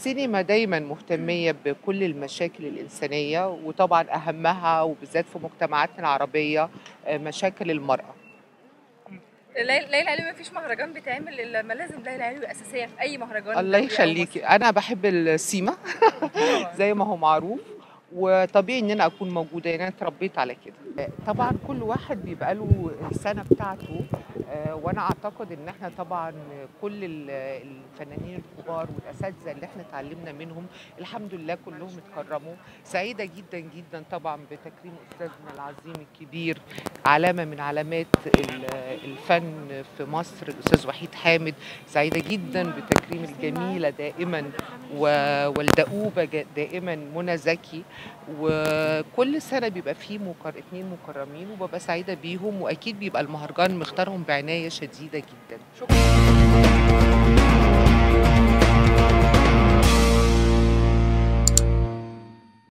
السينما دايما مهتمية بكل المشاكل الإنسانية وطبعا أهمها وبالذات في مجتمعاتنا العربية آه، مشاكل المرأة ليلى ليلى علوي مفيش مهرجان بيتعمل الا لما لازم ليلى علوي اساسيه في اي مهرجان الله دولي أو يخليكي أنا بحب السيما مصري. زي ما هو معروف وطبيعي ان انا اكون موجوده يعني انا اتربيت على كده طبعا كل واحد بيبقى له السنه بتاعته آه، وانا اعتقد ان احنا طبعا كل ال- الفنانين الكبار والاساتذه اللي احنا اتعلمنا منهم الحمد لله كلهم اتكرموا سعيده جدا جدا طبعا بتكريم استاذنا العظيم الكبير علامه من علامات ال- الفن في مصر الاستاذ وحيد حامد سعيده جدا بتكريم الجميله دائما و- والدؤوبه جا- دائما منى زكي وكل سنه بيبقى فيه مكر... اتنين مكرمين وببقى سعيده بيهم واكيد بيبقى المهرجان مختارهم بعنايه شديده جدا شكرا